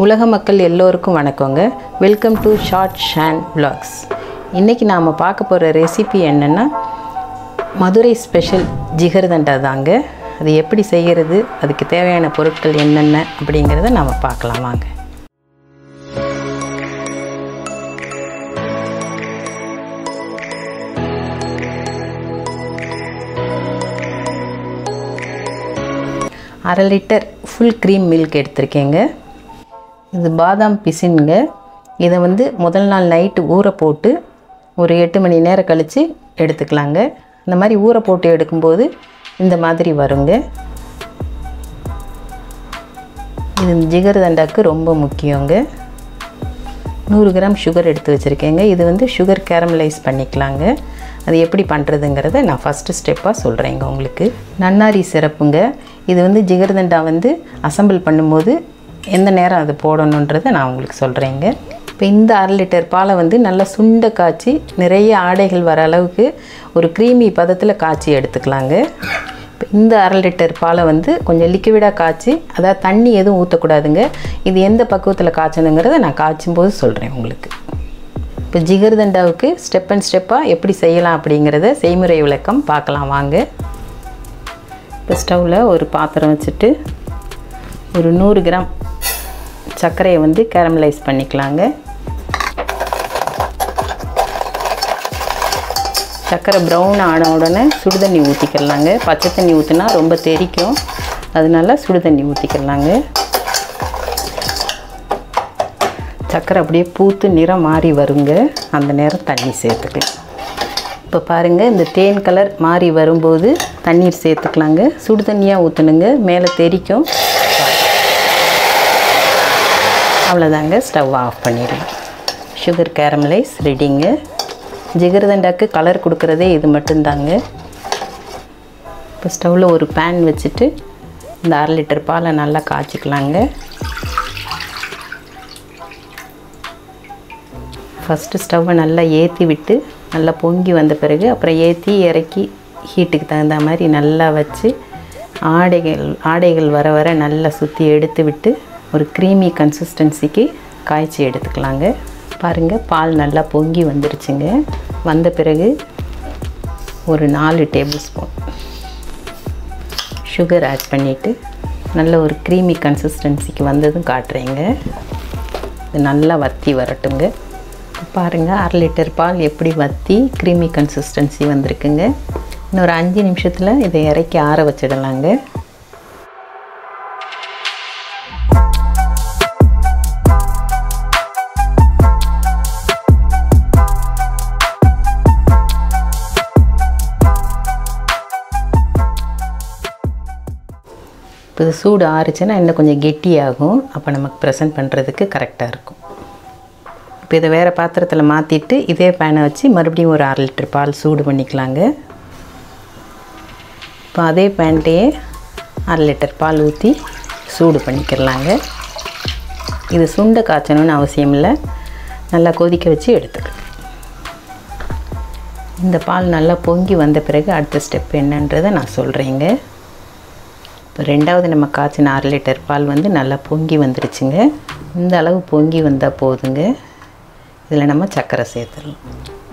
உலக மக்கள் எல்லோருக்கும் வணக்கங்க welcome to short Shane vlogs இன்றைக்கி நாம் பார்க்க போகிற ரெசிபி என்னென்னா மதுரை ஸ்பெஷல் ஜிகர்தண்டா தாங்க அது எப்படி செய்கிறது அதுக்கு தேவையான பொருட்கள் என்னென்ன அப்படிங்கிறத நாம் பார்க்கலாம் வாங்க அரை லிட்டர் ஃபுல் க்ரீம் மில்க் எடுத்திருக்கேங்க இது பாதாம் பிசின்ங்க இதை வந்து முதல் நாள் நைட்டு ஊற போட்டு ஒரு எட்டு மணி நேரம் கழித்து எடுத்துக்கலாங்க இந்த மாதிரி ஊற போட்டு எடுக்கும்போது இந்த மாதிரி வருங்க இது ஜிகர் தண்டாக்கு ரொம்ப முக்கியங்க நூறு கிராம் சுகர் எடுத்து வச்சுருக்கேங்க இது வந்து சுகர் கேரமலைஸ் பண்ணிக்கலாங்க அது எப்படி பண்ணுறதுங்கிறத நான் ஃபஸ்ட்டு ஸ்டெப்பாக சொல்கிறேங்க உங்களுக்கு நன்னாரி சிறப்புங்க இது வந்து ஜிகர்தண்டா வந்து அசம்பிள் பண்ணும்போது எந்த நேரம் அது போடணுன்றதை நான் உங்களுக்கு சொல்கிறேங்க இப்போ இந்த அரை லிட்டர் பாலை வந்து நல்லா சுண்ட காய்ச்சி நிறைய ஆடைகள் வர அளவுக்கு ஒரு க்ரீமி பதத்தில் காய்ச்சி எடுத்துக்கலாங்க இப்போ இந்த அரை லிட்டர் பாலை வந்து கொஞ்சம் லிக்விடாக காய்ச்சி அதாவது தண்ணி எதுவும் ஊற்றக்கூடாதுங்க இது எந்த பக்குவத்தில் காய்ச்சணுங்கிறத நான் காய்ச்சும் போது சொல்கிறேன் உங்களுக்கு இப்போ ஜிகர்தண்டாவுக்கு ஸ்டெப் அண்ட் ஸ்டெப்பாக எப்படி செய்யலாம் அப்படிங்கிறத செய்முறை விளக்கம் பார்க்கலாம் வாங்க இப்போ ஸ்டவ்வில் ஒரு பாத்திரம் வச்சுட்டு ஒரு நூறு கிராம் சர்க்கரையை வந்து கேரமலைஸ் பண்ணிக்கலாங்க சர்க்கரை ப்ரௌன் ஆன உடனே சுடு தண்ணி ஊற்றிக்கிடலாங்க பச்சை தண்ணி ஊற்றினா ரொம்ப தெறிக்கும் அதனால சுடு தண்ணி ஊற்றிக்கிடலாங்க சர்க்கரை அப்படியே பூத்து நிறம் மாறி வருங்க அந்த நேரம் தண்ணி சேர்த்துக்கலாம் இப்போ பாருங்கள் இந்த தேன் கலர் மாறி வரும்போது தண்ணீர் சேர்த்துக்கலாங்க சுடு தண்ணியாக ஊற்றணுங்க மேலே தெறிக்கும் அவ்வளோதாங்க ஸ்டவ் ஆஃப் பண்ணிடலாம் சுகர் கேரமலைஸ் ரெடிங்க ஜிகர்தண்டாக்கு கலர் கொடுக்குறதே இது மட்டும்தாங்க இப்போ ஸ்டவ்வில் ஒரு பேன் வச்சுட்டு இந்த அரை லிட்டர் பாலை நல்லா காய்ச்சிக்கலாங்க ஃபஸ்ட்டு ஸ்டவ்வை நல்லா ஏற்றி விட்டு நல்லா பொங்கி வந்த பிறகு அப்புறம் ஏற்றி இறக்கி ஹீட்டுக்கு தகுந்த மாதிரி நல்லா வச்சு ஆடைகள் ஆடைகள் வர வர நல்லா சுற்றி எடுத்து விட்டு ஒரு க்ரீமி கன்சிஸ்டன்சிக்கு காய்ச்சி எடுத்துக்கலாங்க பாருங்கள் பால் நல்லா பொங்கி வந்துருச்சுங்க வந்த பிறகு ஒரு நாலு டேபிள் ஸ்பூன் சுகர் ஆட் பண்ணிவிட்டு நல்ல ஒரு க்ரீமி கன்சிஸ்டன்சிக்கு வந்ததும் காட்டுறேங்க இது நல்லா வற்றி வரட்டுங்க பாருங்கள் அரை லிட்டர் பால் எப்படி வற்றி க்ரீமி கன்சிஸ்டன்சி வந்திருக்குங்க இன்னொரு அஞ்சு நிமிஷத்தில் இதை இறக்கி ஆற வச்சிடலாங்க இப்போ இது சூடு ஆறுச்சுன்னா இன்னும் கொஞ்சம் கெட்டியாகும் அப்போ நமக்கு ப்ரெசென்ட் பண்ணுறதுக்கு கரெக்டாக இருக்கும் இப்போ இதை வேறு பாத்திரத்தில் மாற்றிட்டு இதே பேனை வச்சு மறுபடியும் ஒரு அரை லிட்டர் பால் சூடு பண்ணிக்கலாங்க இப்போ அதே பேன்லேயே அரை லிட்டர் பால் ஊற்றி சூடு பண்ணிக்கிறலாங்க இது சுண்ட காய்ச்சணும்னு அவசியம் இல்லை நல்லா கொதிக்க வச்சு எடுத்துக்கலாம் இந்த பால் நல்லா பொங்கி வந்த பிறகு அடுத்த ஸ்டெப் என்னன்றதை நான் சொல்கிறேங்க இப்போ ரெண்டாவது நம்ம காய்ச்சின அரை லிட்டர் பால் வந்து நல்லா பொங்கி வந்துருச்சுங்க இந்த அளவு பொங்கி வந்தால் போதுங்க இதில் நம்ம சர்க்கரை சேர்த்துடலாம்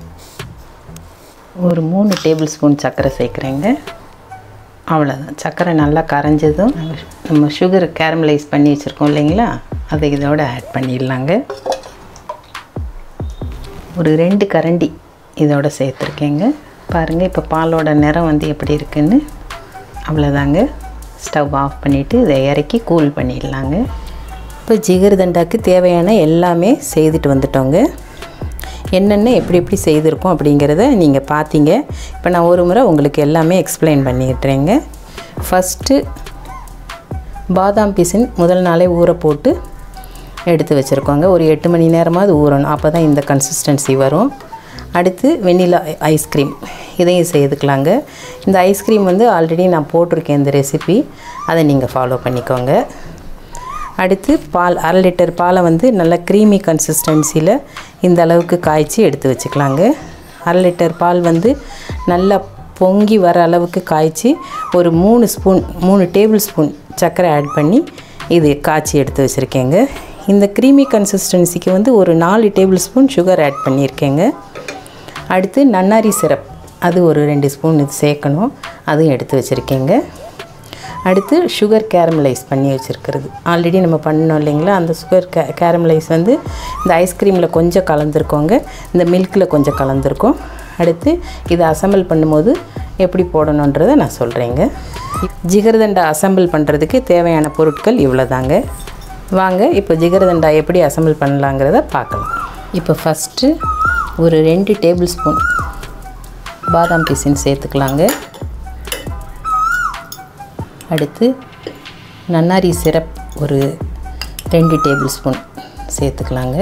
ஒரு மூணு டேபிள் ஸ்பூன் சர்க்கரை சேர்க்குறேங்க அவ்வளோதான் சர்க்கரை நல்லா கரைஞ்சதும் நம்ம சுகர் கேரமலைஸ் பண்ணி வச்சுருக்கோம் இல்லைங்களா அதை இதோட ஆட் பண்ணிடலாங்க ஒரு ரெண்டு கரண்டி இதோட சேர்த்துருக்கேங்க பாருங்கள் இப்போ பாலோட நிறம் வந்து எப்படி இருக்குன்னு அவ்வளோதாங்க ஸ்டவ் ஆஃப் பண்ணிவிட்டு இதை இறக்கி கூல் பண்ணிடலாங்க இப்போ ஜிகர்தண்டாக்கு தேவையான எல்லாமே செய்துட்டு வந்துட்டோங்க என்னென்ன எப்படி எப்படி செய்திருக்கோம் அப்படிங்கிறத நீங்கள் பார்த்தீங்க இப்போ நான் ஒரு முறை உங்களுக்கு எல்லாமே எக்ஸ்பிளைன் பண்ணிட்டுறேங்க ஃபஸ்ட்டு பாதாம் பிசின் முதல் நாளே ஊற போட்டு எடுத்து வச்சுருக்கோங்க ஒரு எட்டு மணி நேரமாவது ஊறணும் அப்போ தான் இந்த கன்சிஸ்டன்சி வரும் அடுத்து வெண்ணிலா ஐஸ்கிரீம் இதையும் செய்துக்கலாங்க இந்த ஐஸ்கிரீம் வந்து ஆல்ரெடி நான் போட்டிருக்கேன் இந்த ரெசிபி அதை நீங்கள் ஃபாலோ பண்ணிக்கோங்க அடுத்து பால் அரை லிட்டர் பாலை வந்து நல்லா க்ரீமி கன்சிஸ்டன்சியில் இந்த அளவுக்கு காய்ச்சி எடுத்து வச்சுக்கலாங்க அரை லிட்டர் பால் வந்து நல்லா பொங்கி வர அளவுக்கு காய்ச்சி ஒரு மூணு ஸ்பூன் மூணு டேபிள் ஸ்பூன் சர்க்கரை ஆட் பண்ணி இது காய்ச்சி எடுத்து வச்சுருக்கேங்க இந்த க்ரீமி கன்சிஸ்டன்சிக்கு வந்து ஒரு நாலு டேபிள் ஸ்பூன் சுகர் ஆட் பண்ணியிருக்கேங்க அடுத்து நன்னாரி சிரப் அது ஒரு ரெண்டு ஸ்பூன் இது சேர்க்கணும் அதுவும் எடுத்து வச்சுருக்கேங்க அடுத்து சுகர் கேரமலைஸ் பண்ணி வச்சுருக்கிறது ஆல்ரெடி நம்ம பண்ணோம் இல்லைங்களா அந்த சுகர் கே கேரமலைஸ் வந்து இந்த ஐஸ்கிரீமில் கொஞ்சம் கலந்துருக்கோங்க இந்த மில்கில் கொஞ்சம் கலந்துருக்கோம் அடுத்து இதை அசம்பிள் பண்ணும்போது எப்படி போடணுன்றதை நான் சொல்கிறேங்க ஜிகர்தண்டா அசம்பிள் பண்ணுறதுக்கு தேவையான பொருட்கள் இவ்வளோதாங்க வாங்க இப்போ ஜிகர்தண்டா எப்படி அசம்பிள் பண்ணலாங்கிறத பார்க்கலாம் இப்போ ஃபஸ்ட்டு ஒரு ரெண்டு டேபிள் ஸ்பூன் பாதாம் பிசின் சேர்த்துக்கலாங்க அடுத்து நன்னாரி சிரப் ஒரு ரெண்டு டேபிள் ஸ்பூன் சேர்த்துக்கலாங்க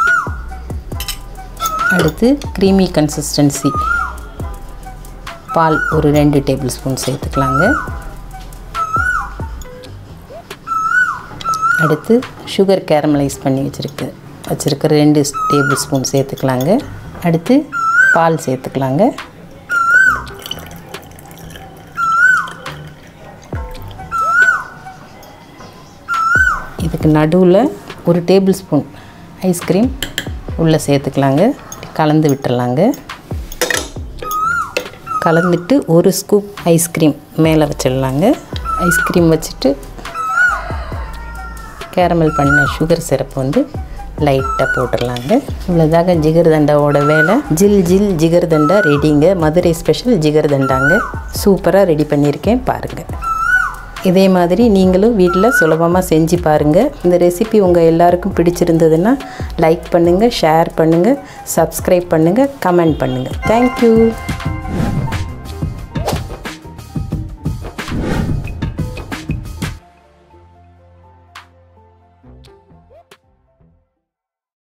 அடுத்து க்ரீமி கன்சிஸ்டன்சி பால் ஒரு ரெண்டு டேபிள் ஸ்பூன் சேர்த்துக்கலாங்க அடுத்து சுகர் கேரமலைஸ் பண்ணி வச்சுருக்கு வச்சுருக்க ரெண்டு டேபிள் ஸ்பூன் சேர்த்துக்கலாங்க அடுத்து பால் சேர்த்துக்கலாங்க இதுக்கு நடுவில் ஒரு டேபிள் ஸ்பூன் ஐஸ்கிரீம் உள்ளே சேர்த்துக்கலாங்க கலந்து விட்டுறலாங்க கலந்துட்டு ஒரு ஸ்கூப் ஐஸ்கிரீம் மேலே வச்சிடலாங்க ஐஸ்கிரீம் வச்சுட்டு கேரமல் பண்ண சுகர் சிரப் வந்து லைட்டாக போட்டுடலாங்க இவ்வளோதாங்க ஜிகர்தண்டாவோட வேலை ஜில் ஜில் ஜிகர்தண்டா ரெடிங்க மதுரை ஸ்பெஷல் ஜிகர்தண்டாங்க சூப்பராக ரெடி பண்ணியிருக்கேன் பாருங்கள் இதே மாதிரி நீங்களும் வீட்டில் சுலபமாக செஞ்சு பாருங்கள் இந்த ரெசிபி உங்கள் எல்லாருக்கும் பிடிச்சிருந்ததுன்னா லைக் பண்ணுங்கள் ஷேர் பண்ணுங்கள் சப்ஸ்கிரைப் பண்ணுங்கள் கமெண்ட் பண்ணுங்கள் தேங்க்யூ